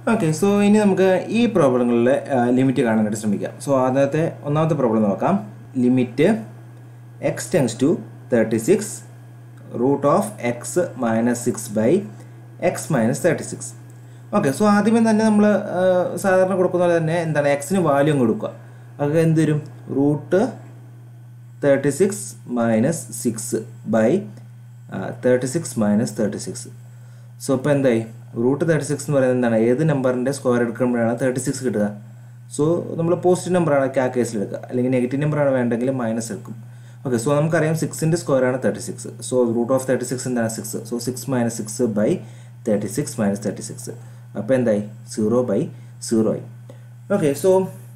okay so ഇനി നമുക്ക് ഈ പ്രോബ്ലങ്ങളിലെ ലിമിറ്റ് കാണാനായിട്ട് ശ്രമിക്കാം സോ ആദ്യത്തെ ഒന്നാമത്തെ പ്രോബ്ലം നോക്കാം limit x tends to thirty six root of x minus six by x minus thirty six okay so ആദ്യമേ തന്നെ നമ്മൾ സാധാരണ കൊടുക്കുന്ന പോലെ തന്നെ എന്താണ് എക്സിന് വാല്യൂ കൊടുക്കുക അത് എന്ത് വരും root thirty six minus six by thirty six minus thirty six so ഇപ്പോൾ എന്തായി റൂട്ട് തേർട്ടി സിക്സ് എന്ന് പറയുന്നത് എന്താണ് ഏത് നമ്പറിൻ്റെ സ്ക്വയർ എടുക്കുമ്പോഴാണ് തേർട്ടി സിക്സ് കിട്ടുക സോ നമ്മൾ പോസിറ്റീവ് നമ്പറാണ് ആ കേസിൽ എടുക്കുക അല്ലെങ്കിൽ നെഗറ്റീവ് നമ്പറാണ് വേണ്ടെങ്കിൽ മൈനസ് എടുക്കും ഓക്കെ സോ നമുക്കറിയാം സിക്സിൻ്റെ സ്ക്വയർ ആണ് thirty six so root of thirty six എന്താണ് six so six minus six by thirty six minus thirty six അപ്പോൾ എന്തായി സീറോ ബൈ സീറോ ആയി ഓക്കെ സോ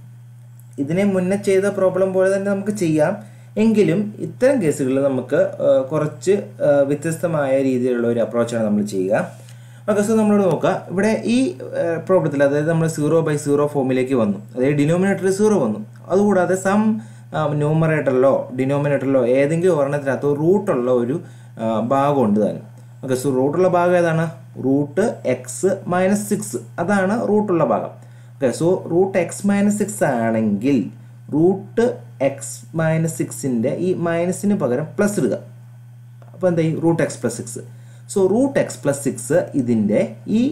ഇതിനെ മുന്നേ ചെയ്ത പ്രോബ്ലം പോലെ തന്നെ നമുക്ക് ചെയ്യാം എങ്കിലും ഇത്തരം കേസുകളിൽ നമുക്ക് ആ, കുറച്ച് ആ, വ്യത്യസ്തമായ രീതിയിലുള്ള ഒരു അപ്രോച്ചാണ് നമ്മൾ ചെയ്യുക ഓക്കെ സോ നമ്മളോട് നോക്കുക ഇവിടെ ഈ പ്രോബ്ലത്തിൽ അതായത് നമ്മൾ സീറോ ബൈ സീറോ ഫോമിലേക്ക് വന്നു അതായത് ഡിനോമിനേറ്ററിൽ സീറോ വന്നു അതുകൂടാതെ സം ന്യൂമറേറ്ററിലോ ഡിനോമിനേറ്ററിലോ ഏതെങ്കിലും ഒരെണ്ണത്തിനകത്ത് റൂട്ടുള്ള ഒരു ആ, ഭാഗമുണ്ട് താനും ഓക്കെ സോ റൂട്ടുള്ള ഭാഗം ഏതാണ് റൂട്ട് എക്സ് മൈനസ് സിക്സ് അതാണ് റൂട്ടുള്ള ഭാഗം okay so root x minus six ആണെങ്കിൽ റൂട്ട് എക്സ് മൈനസ് സിക്സിൻ്റെ ഈ മൈനസിന് പകരം പ്ലസ് ഇടുക അപ്പോൾ എന്തായി root x plus six so root x plus six ഇതിൻ്റെ ഈ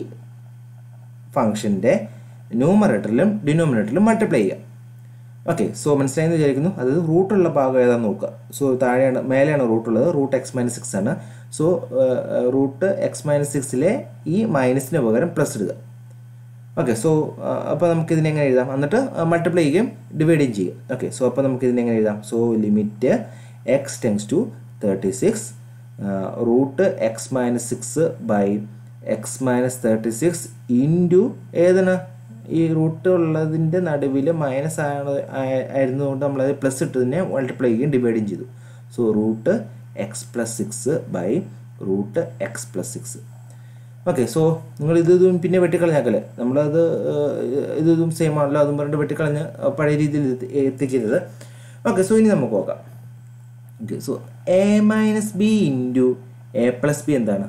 ഫംഗ്ഷൻ്റെ ന്യൂമറേറ്ററിലും ഡിനോമിനേറ്ററിലും മൾട്ടിപ്ലൈ ചെയ്യുക ഓക്കെ സോ മനസ്സിലായെന്ന് വിചാരിക്കുന്നു അതായത് റൂട്ടുള്ള ഭാഗം ഏതാണെന്ന് നോക്കുക സോ താഴെയാണ് മേലെയാണ് റൂട്ടുള്ളത് റൂട്ട് എക്സ് മൈനസ് സിക്സ് ആണ് സോ റൂട്ട് എക്സ് മൈനസ് സിക്സിലെ ഈ മൈനസിന് പകരം പ്ലസ് ഇടുക ഓക്കെ സോ അപ്പോൾ നമുക്ക് ഇതിനെ എങ്ങനെ എഴുതാം എന്നിട്ട് മൾട്ടിപ്ലൈ ചെയ്യുകയും ഡിവൈഡും ചെയ്യും ഓക്കെ സോ അപ്പോൾ നമുക്ക് ഇതിനെ എങ്ങനെ എഴുതാം so limit x tends to thirty six root x minus six by x minus thirty six into ഏതാണ് ഈ റൂട്ട് ഉള്ളതിൻ്റെ നടുവിൽ മൈനസ് ആണ് ആയ- ആയിരുന്നതുകൊണ്ട് നമ്മളത് പ്ലസ് ഇട്ടതിനെ മൾട്ടിപ്ലൈ ചെയ്യുകയും ഡിവൈഡും ചെയ്തു so root x plus six by root x plus six okay so നിങ്ങൾ ഇത് ഇതും പിന്നെ വെട്ടിക്കളഞ്ഞാക്കല്ലേ നമ്മളത് ഏഹ്, ഇത് ഇതും സെയിം ആണല്ലോ അതും പറഞ്ഞിട്ട് വെട്ടിക്കളഞ്ഞ് പഴയ രീതിയിൽ എത്തി- എത്തിക്കരുത് ഓക്കെ സോ ഇനി നമുക്ക് നോക്കാം okay so A minus B into A plus B എന്താണ്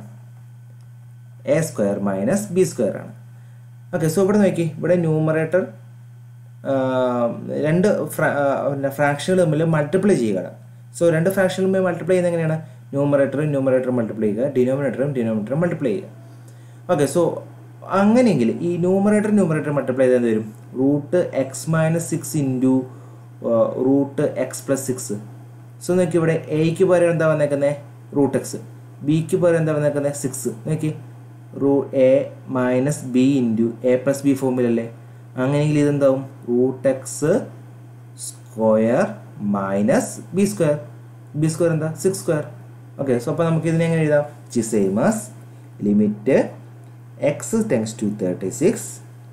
A square minus B square ആണ് ഓക്കെ സോ ഇവിടെ നോക്കി ഇവിടെ ന്യൂമറേറ്റർ രണ്ട് ഫ്രാക്ഷനുകൾ തമ്മിൽ മൾട്ടിപ്ലൈ ചെയ്യുകയാണ് സോ രണ്ട് ഫ്രാക്ഷനുകൾ തമ്മിൽ മൾട്ടിപ്ലൈ ചെയ്യുന്നത് എങ്ങനെയാണ് ന്യൂമറേറ്ററും ന്യൂമറേറ്ററും മൾട്ടിപ്ലൈ ചെയ്യുക ഡിനോമിനേറ്ററും ഡിനോമിനേറ്ററും മൾട്ടിപ്ലൈ ചെയ്യുക ഓക്കെ സോ അങ്ങനെയെങ്കിൽ ഈ ന്യൂമറേറ്റർ ന്യൂമറേറ്റർ മൾട്ടിപ്ലൈ ചെയ്താൽ എന്ത് വരും root x minus six into root x plus six so നോക്കി ഇവിടെ എക്ക് പകരം എന്താ വന്നേക്കുന്നത് റൂട്ട് എക്സ് ബിക്ക് പകരം എന്താ വന്നേക്കുന്നത് സിക്സ് നോക്കി റൂ A minus B into A plus B ഫോമിലല്ലേ അങ്ങനെയെങ്കിൽ ഇതെന്താവും root x square minus B square B square എന്താ സിക്സ് സ്ക്വയർ ഓക്കെ സോ അപ്പോൾ നമുക്ക് ഇതിനെ എങ്ങനെ എഴുതാം ചി same as limit x tends to thirty six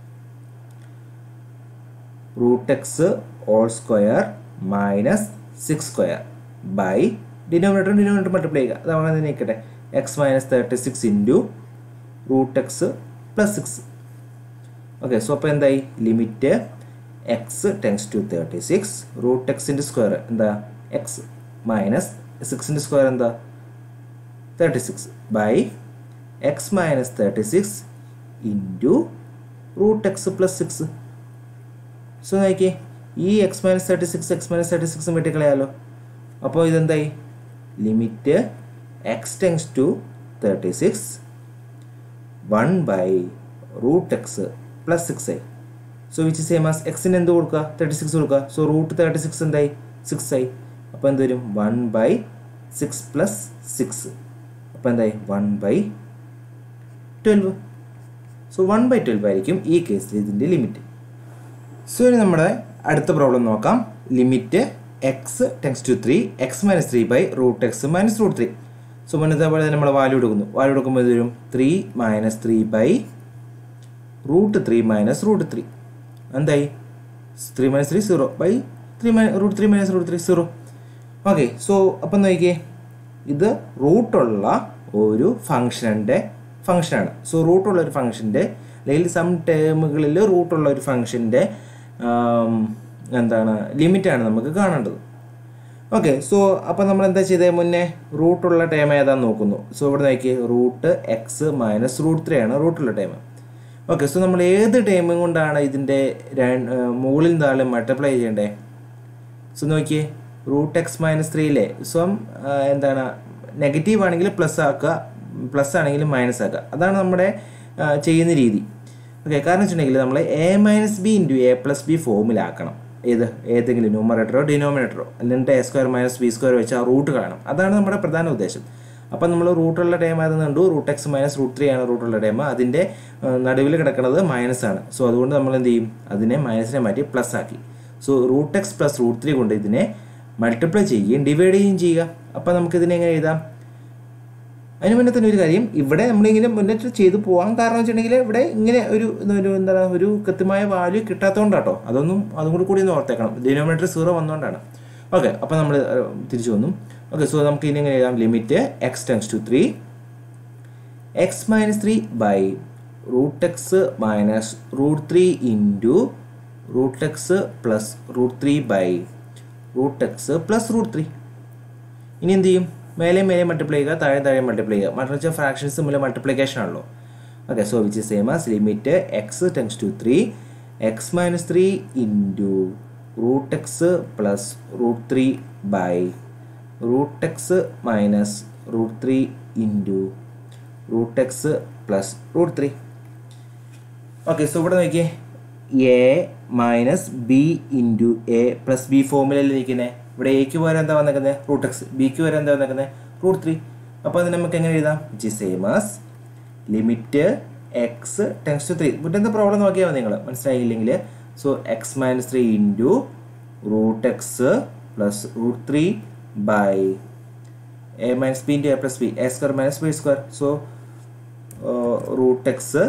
root x whole square minus six square by denominator denominator multiply ചെയ്യുക അത് അങ്ങനെ തന്നെ നിൽക്കട്ടെ x minus thirty six into root x plus six okay so അപ്പോൾ എന്തായി limit x tends to thirty six root എക്സിൻ്റെ square എന്താ x minus സിക്സിൻ്റെ സ്ക്വയർ എന്താ thirty six by x minus thirty six into root x plus six so നോക്കിയേ ഈ x minus thirty six x minus thirty സിക്സും വെട്ടിക്കളയാലോ അപ്പോൾ ഇതെന്തായി limit x tends to thirty six one by root x plus six ആയി so which same as എക്സിന് എന്ത് കൊടുക്കുക തേർട്ടി സിക്സ് കൊടുക്കുക സോ റൂട്ട് തേർട്ടി സിക്സ് എന്തായി സിക്സ് ആയി അപ്പോൾ എന്ത് വരും one by six plus six അപ്പോൾ എന്തായി one by twelve so one by twelve ആയിരിക്കും ഈ കേസിൽ ഇതിൻ്റെ ലിമിറ്റ് സോ ഇനി നമ്മുടെ അടുത്ത പ്രോബ്ലം നോക്കാം limit x tends to three x minus three by root x minus root three so മുന്നത്തെ പോലെ നമ്മൾ വാല്യൂ എടുക്കുന്നു വാല്യൂ എടുക്കുമ്പോൾ ഇത് വരും three minus three by root three minus root three എന്തായി three minus three zero by three മൈ root three minus root three zero okay so അപ്പം നോക്കിയേ ഇത് റൂട്ടുള്ള ഒരു ഫംഗ്ഷൻ്റെ ഫംഗ്ഷനാണ് സോ റൂട്ടുള്ള ഒരു ഫംഗ്ഷൻ്റെ അല്ലെങ്കിൽ സം ടേമുകളിൽ റൂട്ടുള്ള ഒരു ഫംഗ്ഷൻ്റെ എന്താണ് ലിമിറ്റാണ് നമുക്ക് കാണേണ്ടത് ഓക്കെ സോ അപ്പം നമ്മൾ എന്താ ചെയ്തത് മുന്നേ റൂട്ടുള്ള ടൈം ഏതാന്ന് നോക്കുന്നു സോ ഇവിടെ നോക്കി root x minus root three ആണ് റൂട്ടുള്ള ടൈം ഓക്കെ സോ നമ്മൾ ഏത് ടൈമും കൊണ്ടാണ് ഇതിൻ്റെ മുകളിൽ താഴെ മൾട്ടിപ്ലൈ ചെയ്യേണ്ടത് സോ നോക്കിയേ റൂട്ട് എക്സ് മൈനസ് ത്രീയിലെ സോ എന്താണ് നെഗറ്റീവ് ആണെങ്കിൽ പ്ലസ് ആക്കുക പ്ലസ് ആണെങ്കിൽ മൈനസ് ആക്കുക അതാണ് നമ്മുടെ ആ, ചെയ്യുന്ന രീതി ഓക്കെ കാരണം വെച്ചിട്ടുണ്ടെങ്കിൽ നമ്മൾ A minus B into A plus B ഫോമിലാക്കണം ഏത് ഏതെങ്കിലും ന്യൂമറേറ്ററോ ഡിനോമിനേറ്ററോ അല്ലെങ്കിൽ A square minus B square വെച്ച് ആ റൂട്ട് കാണണം അതാണ് നമ്മുടെ പ്രധാന ഉദ്ദേശം അപ്പം നമ്മൾ റൂട്ടുള്ള ടൈം ആയത് കണ്ടു root x minus root three ആണ് റൂട്ടുള്ള ടൈം അതിൻ്റെ നടുവിൽ കിടക്കുന്നത് മൈനസ് ആണ് സോ അതുകൊണ്ട് നമ്മൾ എന്ത് ചെയ്യും അതിനെ മൈനസിനെ മാറ്റി പ്ലസ് ആക്കി so root x plus root three കൊണ്ട് ഇതിനെ മൾട്ടിപ്ലൈ ചെയ്യുകയും ഡിവൈഡ് ചെയ്യുകയും ചെയ്യുക അപ്പം നമുക്കിതിനെ എങ്ങനെ എഴുതാം അതിന് മുന്നേ തന്നെ ഒരു കാര്യം ഇവിടെ നമ്മളിങ്ങനെ മുന്നേറ്റ് ചെയ്തു പോകാൻ കാരണം വെച്ചിട്ടുണ്ടെങ്കിൽ ഇവിടെ ഇങ്ങനെ ഒരു ഒരു എന്താണ് ഒരു കൃത്യമായ വാല്യൂ കിട്ടാത്തതുകൊണ്ടാട്ടോ അതൊന്നും അതും കൂടി കൂടി ഒന്ന് ഓർത്തേക്കണം ഡിനോമിനേറ്റർ സീറോ വന്നുകൊണ്ടാണ് ഓക്കെ അപ്പോൾ നമ്മൾ തിരിച്ചു വന്നു ഓക്കെ സോ നമുക്ക് ഇനി എങ്ങനെ എഴുതാം limit x tends to three x minus three by root x minus root three into root x plus root three by root x plus root three ഇനി എന്ത് ചെയ്യും മേലെ മേലെ മൾട്ടിപ്ലൈ ചെയ്യുക താഴെ താഴെ മൾട്ടിപ്ലൈ ചെയ്യുക മറ്റു വെച്ചാൽ ഫ്രാക്ഷൻസ് തമ്മിൽ മൾട്ടിപ്ലിക്കേഷൻ ആണല്ലോ okay so which same as limit x tends to three x minus three into root x plus root three by root x minus root three into root x plus root three okay so ഇവിടെ നോക്കിയേ A minus B into A plus B ഫോമിലല്ലേ ഇരിക്കുന്നത് ഇവിടെ എക്ക് പകരം എന്താ വന്നേക്കുന്നത് root X ബിക്ക് പകരം എന്താ വന്നേക്കുന്നത് റൂട്ട് ത്രീ അപ്പോൾ അത് നമുക്ക് എങ്ങനെ എഴുതാം ജി same as limit x tends to three ഇവിടെ എന്താ പ്രോബ്ലം നോക്കിയാൽ മതി നിങ്ങൾ മനസ്സിലായില്ലെങ്കിൽ so x minus three into root x plus root three by A minus B into A plus B A square minus B square so root x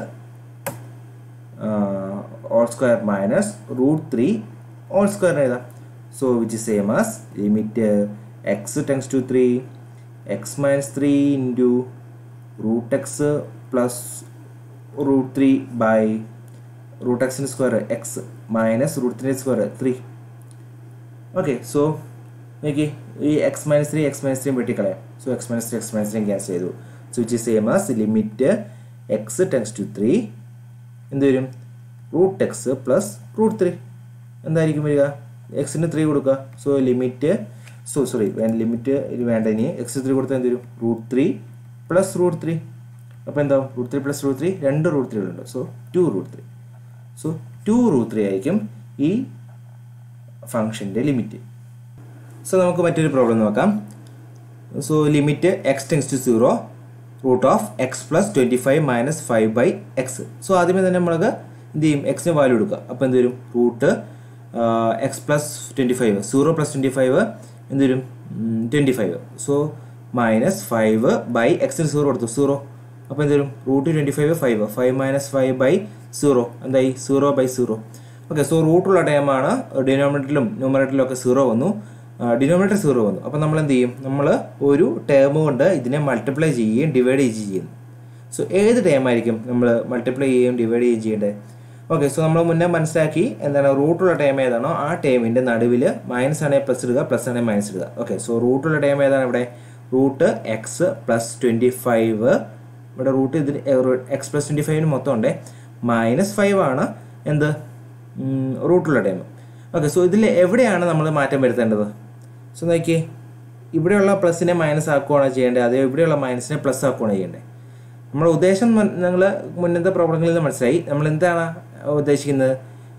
whole square minus root three whole square എഴുതാം so which is same as limit x tends to three x minus three into root x plus root three by root എക്സിൻ്റെ square x minus root three square three okay so നോക്കി ഈ x minus three x minus three വെട്ടിക്കളയാം so x minus three x minus three cancel ചെയ്തു so which is same as limit x tends to three എന്ത് വരും root x plus root three എന്തായിരിക്കും വരിക എക്സിന് three കൊടുക്കുക so limit so sorry limit വേണ്ട ഇനി എക്സ് ത്രീ കൊടുത്താൽ എന്ത് വരും root three plus root three അപ്പോൾ എന്താവും root three plus root three രണ്ട് റൂട്ട് ത്രീകളുണ്ട് so two root three so two root three ആയിരിക്കും ഈ ഫംഗ്ഷൻ്റെ ലിമിറ്റ് സോ നമുക്ക് മറ്റൊരു പ്രോബ്ലം നോക്കാം so limit x tends to zero root of x plus twenty five minus five by x so ആദ്യമേ തന്നെ നമ്മൾക്ക് എന്ത് ചെയ്യും എക്സിന് വാല്യൂ എടുക്കുക അപ്പോൾ എന്ത് വരും root x plus twenty five zero plus twenty five എന്ത് വരും twenty five so minus five by എക്സിന് സീറോ കൊടുത്തു സീറോ അപ്പോൾ എന്ത് വരും root twenty five five five minus five by zero എന്തായി zero by zero okay so റൂട്ടുള്ള ടൈമാണ് ഡിനോമിനേറ്ററിലും ന്യൂമറേറ്ററിലും ഒക്കെ സീറോ വന്നു ഡിനോമിനേറ്റർ സീറോ വന്നു അപ്പോൾ നമ്മൾ എന്ത് ചെയ്യും നമ്മൾ ഒരു ടേം കൊണ്ട് ഇതിനെ മൾട്ടിപ്ലൈ ചെയ്യുകയും ഡിവൈഡ് ചെയ്യുകയും ചെയ്യുന്നു സോ ഏത് ടൈം ആയിരിക്കും നമ്മൾ മൾട്ടിപ്ലൈ ചെയ്യുകയും ഡിവൈഡ് ചെയ്യുകയും ചെയ്യേണ്ടത് ഓക്കെ സോ നമ്മൾ മുന്നേ മനസ്സിലാക്കി എന്താണ് റൂട്ടുള്ള ടൈം ഏതാണോ ആ ടൈമിൻ്റെ നടുവിൽ മൈനസ് ആണെങ്കിൽ പ്ലസ് ഇടുക പ്ലസ് ആണെങ്കിൽ മൈനസ് ഇടുക ഓക്കെ സോ റൂട്ടുള്ള ടൈം ഏതാണ് ഇവിടെ root x plus twenty five ഇവിടെ റൂട്ട് ഇതിന് എക്സ് പ്ലസ് ട്വൻറ്റി ഫൈവിന് മൊത്തം ഉണ്ട് മൈനസ് ഫൈവ് ആണ് എന്ത് റൂട്ടുള്ള ടൈം ഓക്കെ സോ ഇതിൽ എവിടെയാണ് നമ്മൾ മാറ്റം വരുത്തേണ്ടത് സോ നോക്കിയേ ഇവിടെയുള്ള പ്ലസിനെ മൈനസ് ആക്കുകയാണോ ചെയ്യേണ്ടത് അതോ ഇവിടെയുള്ള മൈനസിനെ പ്ലസ് ആക്കുകയാണോ ചെയ്യേണ്ടത് നമ്മുടെ ഉദ്ദേശം നിങ്ങൾ മുന്നത്തെ പ്രോബ്ലങ്ങളിൽ നിന്ന് മനസ്സിലായി നമ്മൾ എന്താണ് ഉദ്ദേശിക്കുന്നത്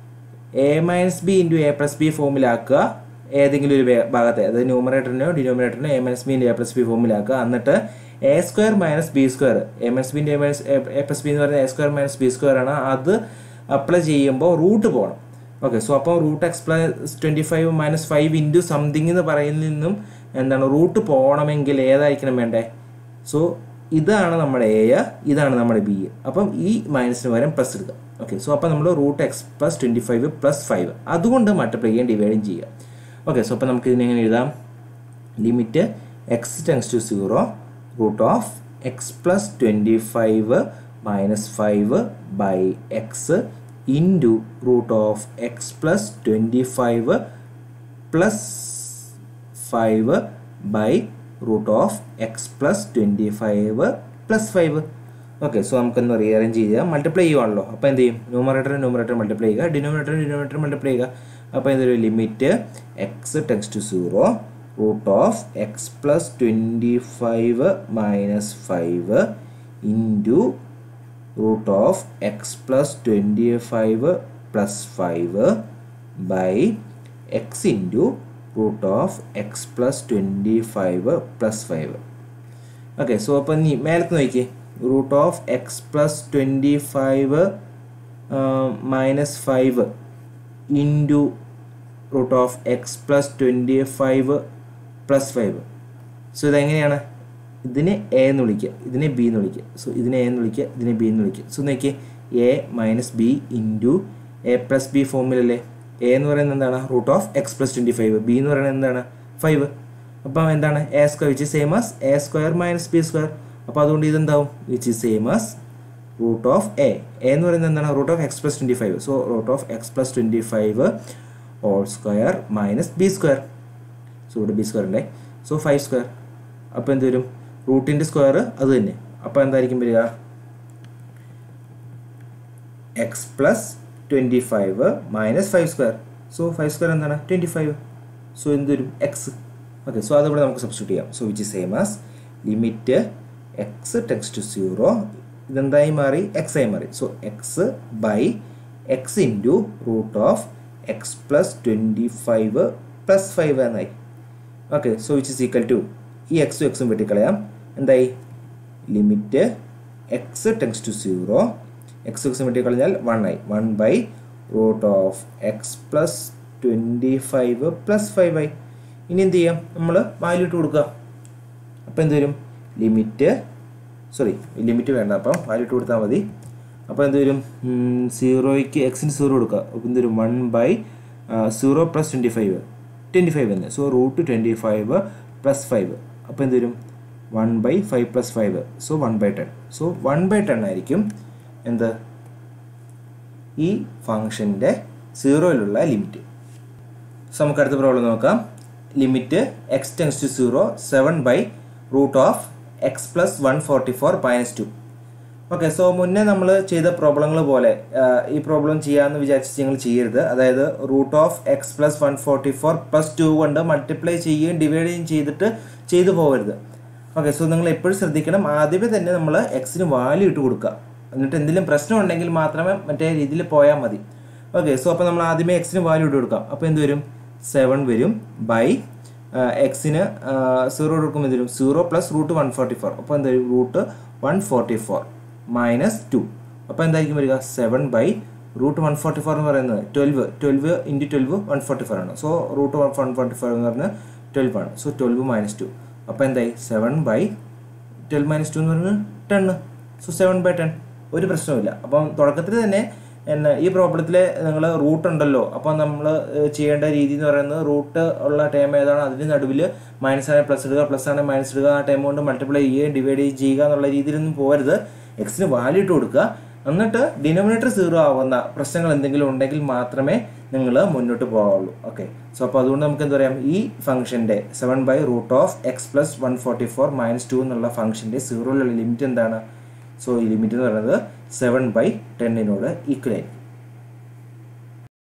A minus B into A plus B ഫോമിലാക്കുക ഏതെങ്കിലും ഒരു വേ- ഭാഗത്തെ അതായത് ന്യൂമറേറ്ററിനോ ഡിനോമിനേറ്ററിനോ A minus B into A plus B ഫോമിലാക്കുക എന്നിട്ട് A square minus B square A minus B into A minus A plus B എന്ന് പറയുന്നത് A square minus B square ആണ് അത് അപ്ലൈ ചെയ്യുമ്പോൾ റൂട്ട് പോകണം ഓക്കെ സോ അപ്പോൾ root x plus twenty five minus five into something എന്ന് പറയുന്നതിൽ നിന്നും എന്താണ് റൂട്ട് പോകണമെങ്കിൽ ഏതായിരിക്കണം വേണ്ടേ സോ ഇതാണ് നമ്മുടെ എ ഇതാണ് നമ്മുടെ ബി അപ്പം ഈ മൈനസിന് പകരം പ്ലസ് എടുക്കുക ഓക്കെ സോ അപ്പോൾ നമ്മൾ root x plus twenty five plus five അതുകൊണ്ട് മൾട്ടിപ്ലൈ ചെയ്യാൻ ഡിവൈഡും ചെയ്യുക ഓക്കെ സോ അപ്പോൾ നമുക്ക് ഇതിനെ എങ്ങനെ എഴുതാം limit x tends to zero root of x plus twenty five minus five by x into root of x plus twenty five plus five by root of x plus twenty five plus five okay so നമുക്കൊന്ന് rearrange ചെയ്യുക multiply ചെയ്യുവാണല്ലോ അപ്പോൾ എന്ത് ചെയ്യും numerator numerator multiply ചെയ്യുക denominator denominator multiply ചെയ്യുക അപ്പോൾ ഇതൊരു limit x tends to zero root of x plus twenty five minus five into root of x plus twenty five plus five by x into root of x plus twenty five plus five okay so അപ്പോൾ നീ മേലത്ത് നോക്കിയേ root of x plus twenty five minus five into root of x plus twenty five plus five so ഇതെങ്ങനെയാണ് ഇതിനെ A എന്ന് വിളിക്കുക ഇതിനെ B എന്ന് വിളിക്കുക സോ ഇതിനെ എ എന്ന് വിളിക്കുക ഇതിനെ ബി എന്ന് വിളിക്കുക സോ നോക്കിയേ A minus B into A plus B ഫോമിലല്ലേ എ എന്ന് പറയുന്നത് എന്താണ് root of x plus twenty five B എന്ന് പറയുന്നത് എന്താണ് ഫൈവ് അപ്പം എന്താണ് A square which same as A square minus B square അപ്പോൾ അതുകൊണ്ട് ഇതെന്താവും which is same as root of A A എന്ന് പറയുന്നത് എന്താണ് root of x plus twenty five so root of x plus twenty five whole square minus B square so ഇവിടെ B square ഉണ്ടേ so five square അപ്പോൾ എന്ത് വരും റൂട്ടിൻ്റെ square അത് തന്നെ അപ്പോൾ എന്തായിരിക്കും വരിക x plus twenty five minus five square so five square എന്താണ് ട്വൻറ്റി ഫൈവ് സോ എന്ത് വരും എക്സ് ഓക്കെ സോ അതിവിടെ നമുക്ക് സബ്സ്റ്റിറ്റ്യൂട്ട് ചെയ്യാം so which same as limit x tends to zero ഇതെന്തായി മാറി എക്സ് ആയി മാറി so x by x into root of x plus twenty five plus five എന്നായി okay so which is equal to ഈ എക്സും എക്സും വെട്ടിക്കളയാം എന്തായി limit x tends to zero x എക്സും വെട്ടിക്കളഞ്ഞാൽ വൺ ആയി one by root of x plus twenty five plus five ആയി ഇനി എന്ത് ചെയ്യാം നമ്മൾ വാല്യൂ ഇട്ട് കൊടുക്കുക അപ്പോൾ എന്ത് വരും ലിമിറ്റ് സോറി ലിമിറ്റ് വേണ്ട അപ്പം വാല്യൂ ഇട്ട് കൊടുത്താൽ മതി അപ്പോൾ എന്ത് വരും സീറോയ്ക്ക് എക്സിന് സീറോ കൊടുക്കുക അപ്പോൾ എന്ത് വരും one by zero plus twenty five twenty five തന്നെ so root twenty five plus five അപ്പോൾ എന്ത് വരും one by five plus five so one by ten so one by ten ആയിരിക്കും എന്ത് ഈ ഫങ്ഷൻ്റെ സീറോയിലുള്ള ലിമിറ്റ് സോ നമുക്ക് അടുത്ത പ്രോബ്ലം നോക്കാം limit x tends to zero seven by root of x plus one forty four minus two okay so മുന്നേ നമ്മൾ ചെയ്ത പ്രോബ്ലങ്ങൾ പോലെ ഈ പ്രോബ്ലം ചെയ്യാമെന്ന് വിചാരിച്ച് നിങ്ങൾ ചെയ്യരുത് അതായത് root of x plus one forty four plus two കൊണ്ട് മൾട്ടിപ്ലൈ ചെയ്യുകയും ഡിവൈഡ് ചെയ്യുകയും ചെയ്തിട്ട് ചെയ്തു പോകരുത് ഓക്കെ സോ നിങ്ങൾ എപ്പോഴും ശ്രദ്ധിക്കണം ആദ്യമേ തന്നെ നമ്മൾ എക്സിന് വാല്യൂ ഇട്ട് കൊടുക്കുക എന്നിട്ട് എന്തെങ്കിലും പ്രശ്നം ഉണ്ടെങ്കിൽ മാത്രമേ മറ്റേ രീതിയിൽ പോയാൽ മതി ഓക്കെ സോ അപ്പോൾ നമ്മൾ ആദ്യമേ എക്സിന് വാല്യൂ ഇട്ട് കൊടുക്കാം അപ്പോൾ എന്ത് വരും സെവൻ വരും ബൈ എക്സിന് സീറോ കൊടുക്കുമ്പോൾ എന്ത് വരും zero plus root one forty four അപ്പോൾ എന്ത് വരും root one forty four minus two അപ്പോൾ എന്തായിരിക്കും വരിക seven by root one forty four എന്ന് പറയുന്നത് twelve twelve into twelve one forty four ആണ് so root one one forty four എന്ന് പറഞ്ഞാൽ ട്വൽവ് ആണ് സോ ട്വൽവ് മൈനസ് ടു അപ്പോൾ എന്തായി seven by twelve minus two എന്ന് പറയുന്നത് ten so seven by ten ഒരു പ്രശ്നവുമില്ല അപ്പം തുടക്കത്തിൽ തന്നെ എന്നെ ഈ പ്രോബ്ലത്തിൽ നിങ്ങൾ റൂട്ട് ഉണ്ടല്ലോ അപ്പോൾ നമ്മൾ ചെയ്യേണ്ട രീതി എന്ന് പറയുന്നത് റൂട്ട് ഉള്ള ടൈം ഏതാണ് അതിന് നടുവിൽ മൈനസ് ആണെങ്കിൽ പ്ലസ് ഇടുക പ്ലസ് ആണെങ്കിൽ മൈനസ് ഇടുക ആ ടൈം കൊണ്ട് മൾട്ടിപ്ലൈ ചെയ്യുകയും ഡിവൈഡ് ചെയ്യുക എന്നുള്ള രീതിയിലൊന്നും പോകരുത് എക്സിന് വാല്യൂ ഇട്ട് കൊടുക്കുക എന്നിട്ട് ഡിനോമിനേറ്റർ സീറോ ആവുന്ന പ്രശ്നങ്ങൾ എന്തെങ്കിലും ഉണ്ടെങ്കിൽ മാത്രമേ നിങ്ങൾ മുന്നോട്ട് പോകാവുള്ളൂ ഓക്കെ സോ അപ്പോൾ അതുകൊണ്ട് നമുക്ക് എന്താ പറയാം ഈ ഫംഗ്ഷൻ്റെ seven by root of x plus one forty four minus two എന്നുള്ള ഫംഗ്ഷൻ്റെ സീറോയിലുള്ള ലിമിറ്റ് എന്താണ് സോ ഈ ലിമിറ്റ് എന്ന് പറയുന്നത് സെവൻ ബൈ ടെന്നിനോട് ഈക്വൽ ആയിരിക്കും